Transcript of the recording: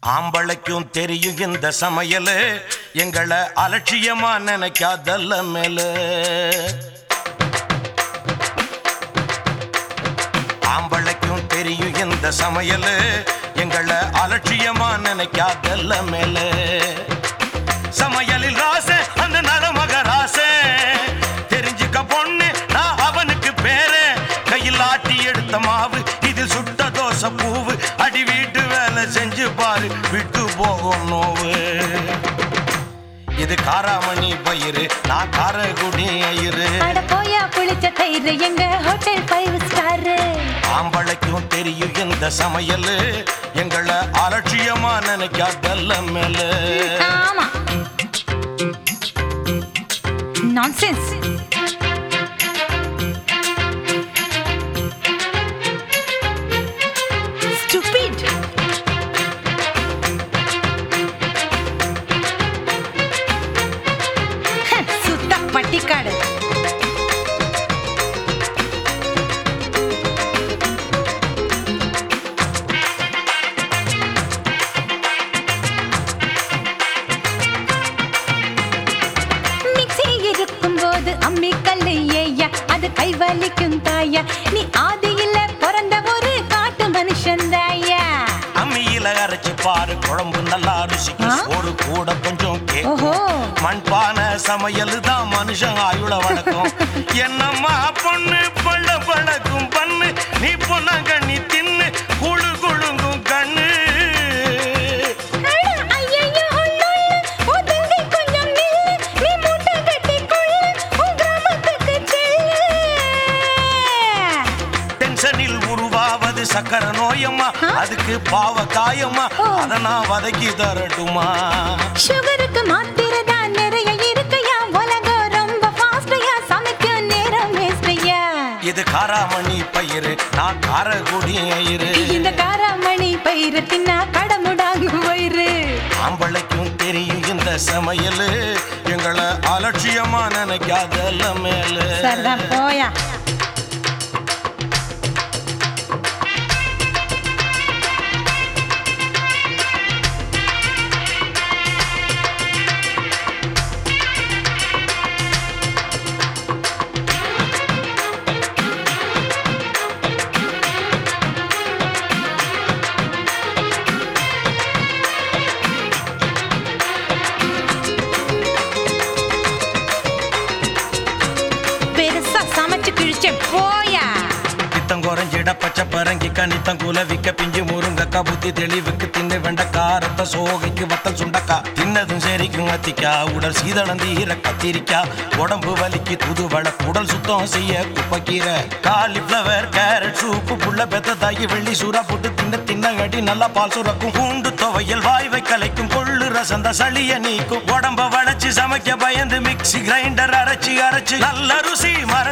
ஆம்பளைக்கும் தெரியும் இந்த சமையலு எங்களை அலட்சியமா நினைக்காதல்ல மேல ஆம்பளைக்கும் தெரியும் இந்த சமையலு எங்களை அலட்சியமா நினைக்காதல்ல மேல சமையலில் ராச அந்த நரமக ராச தெரிஞ்சுக்க பொண்ணு நான் அவனுக்கு பேரு கையில் ஆட்டி எடுத்த மாவு இது சுட்ட தோசை பூவு அடி வீட்டு வேலை செஞ்சு பாரு விட்டு போகும் நோவு இது காராமணி பயிறு நான் காரகுடி ஐயரு அட போயா புளிச்ச தயிர் எங்க ஹோட்டல் ஃபைவ் ஸ்டார் ஆம்பளைக்கும் தெரியும் இந்த சமையல் எங்களை அலட்சியமா நினைக்காதல்ல மேல ஆமா நான்சென்ஸ் ஸ்டூபிட் சுத்த பட்டிக்காடு மிக்ஸி இருக்கும் போது அம்மி கல்லு ஏயா அது கை வலிக்கும் தாயா நீ ஆதியில பிறந்த ஒரு காட்டு மனுஷன் தாயா அம்மியில அரைச்சு பாரு குழம்பு நல்லா ருசிக்கும் ஆ? சோறு கூட கொஞ்சம் கேக்கும் ஓஹோ மண்பான சமையல் தான் மனுஷன் ஆயுள வழக்கம் என்னம்மா பொண்ணு பள்ள பழக்கும் பண்ணு நீ பொண்ணாங்க நீ தின்னு குழு குழுங்கும் கண்ணு அட, ஐயையோ, உள்ளுள்ள, உன் தங்கை கொஞ்சம் நில்லு. நீ மூட்டை கட்டிக் கொள்ளு, உன் கிராமத்துக்கு செல்லு. டென்ஷனில் உருவாவது சக்கர நோயம்மா ஆ? அதுக்கு பாவ காயம்மா ஓ. அத நான் வதக்கி தரட்டுமா சுகருக்கு மாத்திரை தான் நிறைய இருக்குயா உலகம் ரொம்ப ஃபாஸ்டையா சமைக்கும் நேரம் வேஸ்டையா இது காராமணி பயிறு நான் காரகுடி ஐயரு இந்த காராமணி பயிறு தின்னா கடமுடாகும் வயிறு ஆம்பளைக்கும் தெரியும் இந்த சமையல் எங்களை அலட்சியமா நினைக்காதல்ல மேல சரிதான் போயா பெருசா சமைச்சு கிழிச்சேன் போயா பித்தம் குறைஞ்சிட பச்சை பரங்கி கனித்தம் குலவிக்க பிஞ்சு முருங்கக்கா புத்தி தெளிவுக்கு தின்னு வெண்டக்கா ரத்த சோகைக்கு வத்தல் சுண்டக்கா தின்னதும் சரிக்கும் அத்திக்கா உடல் சீதளம் தீர கத்திரிக்கா உடம்பு வலிக்கு துதுவள உடல் சுத்தம் செய்ய குப்பக்கீரை காலிஃப்ளவர் கேரட் சூப்பு புள்ள பெத்த தாயி வெள்ளி சூறா போட்டு தின்ன தின்ன அடி நல்லா பால் சுரக்கும் பூண்டு துவையல் வாய்வை கலைக்கும் கொள்ளு ரசந்த சளிய நீக்கும் உடம்ப வளைச்சு சமைக்க பயந்து மிக்ஸி கிரைண்டர் அரைச்சு அரைச்சு நல்ல ருசி மர